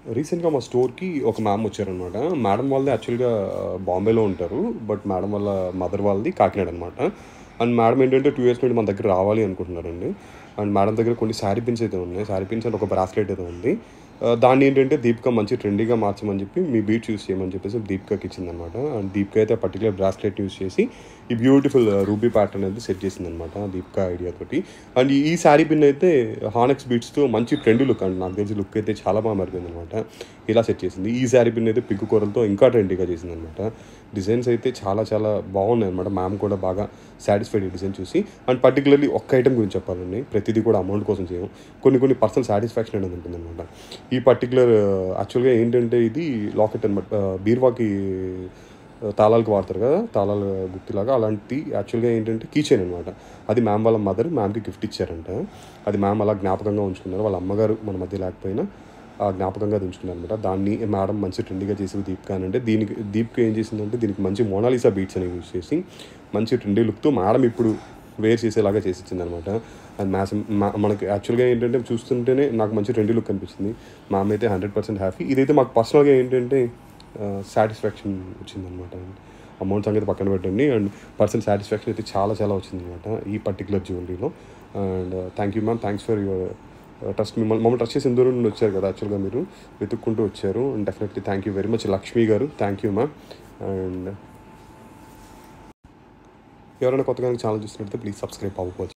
రీసెంట్గా మా స్టోర్కి ఒక మ్యామ్ వచ్చారనమాట మేడం వాళ్ళది యాక్చువల్గా బాంబేలో ఉంటారు బట్ మేడం వాళ్ళ మదర్ వాళ్ళది కాకినాడ అనమాట అండ్ మేడం ఏంటంటే టూ ఇయర్స్ నుండి మన దగ్గర రావాలి అనుకుంటున్నారండి అండ్ మేడం దగ్గర కొన్ని శారీ పిన్స్ అయితే ఉన్నాయి శారీ పిన్స్ అండ్ ఒక బ్రాస్లెట్ అయితే ఉంది ఆ, దాన్ని ఏంటంటే దీపిక మంచి ట్రెండీగా మార్చమని చెప్పి మీ బీట్స్ యూస్ చేయమని చెప్పేసి దీపికకి ఇచ్చిందనమాట అండ్ దీపిక అయితే పర్టికులర్ బ్రాస్లెట్ యూస్ చేసి ఈ బ్యూటిఫుల్ రూబీ ప్యాటర్న్ అనేది సెట్ చేసిందనమాట దీపిక ఐడియా తోటి అండ్ ఈ శారీ పిన్ అయితే హానెక్స్ బీట్స్తో మంచి ట్రెండ్ లుక్ అండి నాకు తెలిసి లుక్ అయితే చాలా బాగా మారిపోయింది అనమాట ఇలా సెట్ చేసింది ఈ శారీ పిన్ అయితే పిగ్గు కూరలతో ఇంకా ట్రెండీగా చేసింది అనమాట డిజైన్స్ అయితే చాలా చాలా బాగున్నాయి అనమాట మ్యామ్ కూడా బాగా సాటిస్ఫైడ్ ఈ డిజైన్ చూసి అండ్ పర్టికులర్లీ ఒక్క ఐటమ్ గురించి చెప్పాలండి ప్రతిదీ కూడా అమౌంట్ కోసం చేయం కొన్ని కొన్ని పర్సనల్ సాటిస్ఫాక్షన్ అనేది ఉంటుంది అనమాట ఈ పర్టికులర్ యాక్చువల్గా ఏంటంటే ఇది లాకెట్ అనమాట బీర్వాకి తాళాలకు వాడతారు కదా తాళాల గుర్తులాగా అలాంటి యాక్చువల్గా ఏంటంటే కీచైన్ అనమాట అది మ్యామ్ వాళ్ళ మదర్ మ్యామ్కి గిఫ్ట్ ఇచ్చారంట అది మ్యామ్ అలా జ్ఞాపకంగా ఉంచుకున్నారు వాళ్ళ అమ్మగారు మన మధ్య లేకపోయినా ఆ జ్ఞాపకంగా అది ఉంచుకున్నారు అనమాట దాన్ని మేడం మంచి ట్రెండీగా చేసి దీపిక అని అంటే దీనికి దీపిక ఏం చేసిందంటే దీనికి మంచి మోనాలిసా బీట్స్ అనేవి యూస్ చేసి మంచి ట్రెండీ లుక్తో మేడం ఇప్పుడు వేర్ చేసేలాగా చేసి ఇచ్చింది అనమాట అది మ్యాస్ మనకి యాక్చువల్గా ఏంటంటే చూస్తుంటేనే నాకు మంచి ట్రెండీ లుక్ అనిపించింది మ్యామ్ అయితే హండ్రెడ్ పర్సెంట్ హ్యాపీ ఇదైతే మాకు పర్సనల్గా ఏంటంటే సాటిస్ఫాక్షన్ వచ్చిందనమాట అమౌంట్ సంగతి పక్కన పెట్టండి అండ్ పర్సనల్ సాటిస్ఫాక్షన్ అయితే చాలా చాలా వచ్చిందనమాట ఈ పర్టికులర్ జ్యువెలరీలో and thank you ma'am thanks for your trust మిమ్మల్ని మమ్మల్ని ట్రస్ట్ చేసి దూరం నుండి వచ్చారు కదా యాక్చువల్గా మీరు వెతుక్కుంటూ వచ్చారు and definitely thank you very much Lakshmi గారు థ్యాంక్ యూ మ్యామ్ అండ్ ఎవరైనా కొత్తగా ఛానల్ చూస్తున్నట్లయితే ప్లీజ్ సబ్స్క్రైబ్ అవ్వకపోవచ్చు